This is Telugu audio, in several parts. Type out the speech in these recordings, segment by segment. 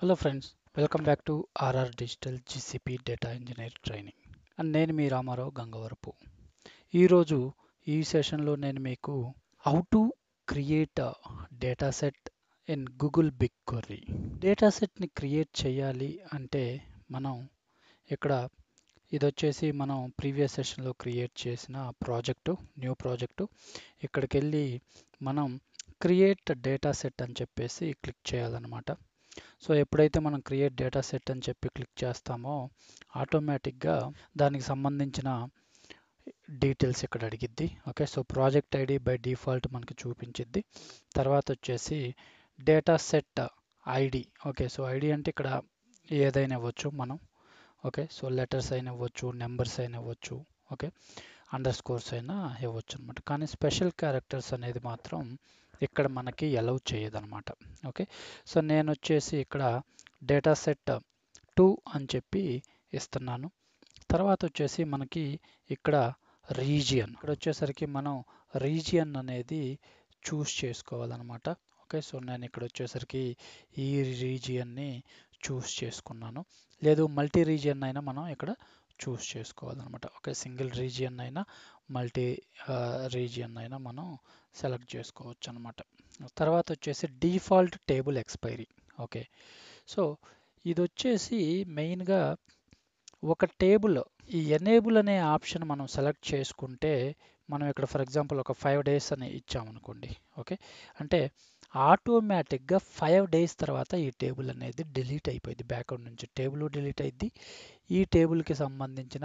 hello friends welcome back to RR digital GCP data engineer training and నేను మీ రామారావు గంగవరపు ఈరోజు ఈ సెషన్లో నేను మీకు how to create data set in Google big query data సెట్ని క్రియేట్ చేయాలి అంటే మనం ఇక్కడ ఇది వచ్చేసి మనం ప్రీవియస్ సెషన్లో క్రియేట్ చేసిన ప్రాజెక్టు న్యూ ప్రాజెక్టు ఇక్కడికి వెళ్ళి మనం క్రియేట్ డేటా సెట్ అని చెప్పేసి క్లిక్ చేయాలన్నమాట సో ఎప్పుడైతే మనం క్రియేట్ డేటా సెట్ అని చెప్పి క్లిక్ చేస్తామో ఆటోమేటిక్గా దానికి సంబంధించిన డీటెయిల్స్ ఇక్కడ అడిగిద్ది okay so project ID by default మనకి చూపించిద్ది తర్వాత వచ్చేసి data set ID okay so ID అంటే ఇక్కడ ఏదైనా ఇవ్వచ్చు మనం ఓకే సో లెటర్స్ అయినా ఇవ్వచ్చు నెంబర్స్ అయినా ఇవ్వచ్చు ఓకే అండర్ స్కోర్స్ అయినా ఇవ్వచ్చు అనమాట కానీ స్పెషల్ క్యారెక్టర్స్ అనేది మాత్రం ఇక్కడ మనకి అలౌ చేయదనమాట ఓకే సో నేను వచ్చేసి ఇక్కడ డేటా సెట్ టూ అని చెప్పి ఇస్తున్నాను తర్వాత వచ్చేసి మనకి ఇక్కడ రీజియన్ ఇక్కడ వచ్చేసరికి మనం రీజియన్ అనేది చూస్ చేసుకోవాలన్నమాట ఓకే సో నేను ఇక్కడ వచ్చేసరికి ఈ రీజియన్ని చూస్ చేసుకున్నాను లేదు మల్టీ రీజియన్ అయినా మనం ఇక్కడ చూస్ చేసుకోవాలన్నమాట ఓకే సింగిల్ రీజియన్ అయినా మల్టీ రీజియన్ అయినా మనం సెలెక్ట్ చేసుకోవచ్చు అనమాట తర్వాత వచ్చేసి default table expiry okay so ఇది వచ్చేసి మెయిన్గా ఒక టేబుల్ ఈ ఎనేబుల్ అనే ఆప్షన్ మనం సెలెక్ట్ చేసుకుంటే మనం ఇక్కడ ఫర్ ఎగ్జాంపుల్ ఒక ఫైవ్ డేస్ అని ఇచ్చామనుకోండి ఓకే అంటే ఆటోమేటిక్గా ఫైవ్ డేస్ తర్వాత ఈ టేబుల్ అనేది డిలీట్ అయిపోయింది బ్యాక్గ్రౌండ్ నుంచి టేబుల్ డిలీట్ అయింది ఈ టేబుల్కి సంబంధించిన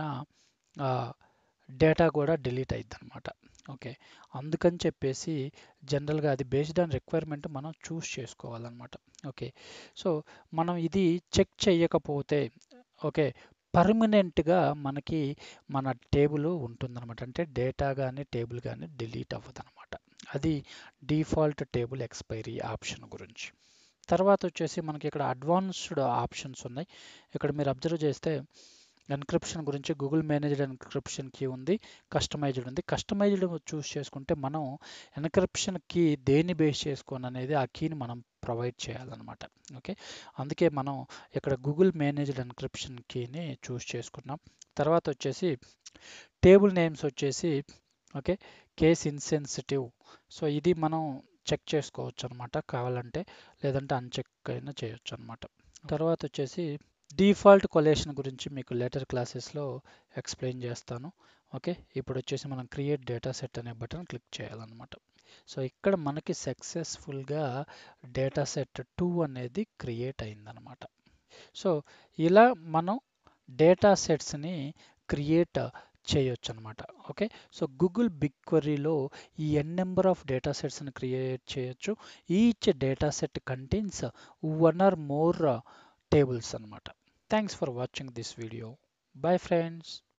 డేటా కూడా డిలీట్ అయింది అనమాట ఓకే అందుకని చెప్పేసి జనరల్గా అది బేస్డ్ ఆన్ రిక్వైర్మెంట్ మనం చూస్ చేసుకోవాలన్నమాట ఓకే సో మనం ఇది చెక్ చేయకపోతే ఓకే పర్మనెంట్గా మనకి మన టేబుల్ ఉంటుందన్నమాట అంటే డేటా కానీ టేబుల్ కానీ డిలీట్ అవ్వదు అనమాట అది డిఫాల్ట్ టేబుల్ ఎక్స్పైరీ ఆప్షన్ గురించి తర్వాత వచ్చేసి మనకి ఇక్కడ అడ్వాన్స్డ్ ఆప్షన్స్ ఉన్నాయి ఇక్కడ మీరు అబ్జర్వ్ చేస్తే ఎన్క్రిప్షన్ గురించి గూగుల్ మేనేజ్డ్ ఎన్క్రిప్షన్ కీ ఉంది కస్టమైజ్డ్ ఉంది కస్టమైజ్డ్ చూస్ చేసుకుంటే మనం ఎన్క్రిప్షన్ కీ దేన్ని బేస్ చేసుకొని అనేది ఆ కీని మనం ప్రొవైడ్ చేయాలన్నమాట ఓకే అందుకే మనం ఇక్కడ గూగుల్ మేనేజ్డ్ ఎన్క్రిప్షన్ కీని చూస్ చేసుకున్నాం తర్వాత వచ్చేసి టేబుల్ నేమ్స్ వచ్చేసి ఓకే కేస్ ఇన్సెన్సిటివ్ సో ఇది మనం చెక్ చేసుకోవచ్చు అనమాట కావాలంటే లేదంటే అన్చెక్ అయినా చేయొచ్చు అనమాట తర్వాత వచ్చేసి డిఫాల్ట్ కొలేషన్ గురించి మీకు లేటర్ క్లాసెస్లో ఎక్స్ప్లెయిన్ చేస్తాను ఓకే ఇప్పుడు వచ్చేసి మనం క్రియేట్ డేటా సెట్ అనే బటన్ క్లిక్ చేయాలన్నమాట సో ఇక్కడ మనకి సక్సెస్ఫుల్గా డేటా సెట్ టూ అనేది క్రియేట్ అయిందనమాట సో ఇలా మనం డేటా సెట్స్ని క్రియేట్ చేయొచ్చు అనమాట ఓకే సో గూగుల్ బిగ్ క్వరీలో ఈ ఎన్ నెంబర్ ఆఫ్ డేటా సెట్స్ని క్రియేట్ చేయొచ్చు each data set contains one or more tables అనమాట thanks for watching this video bye friends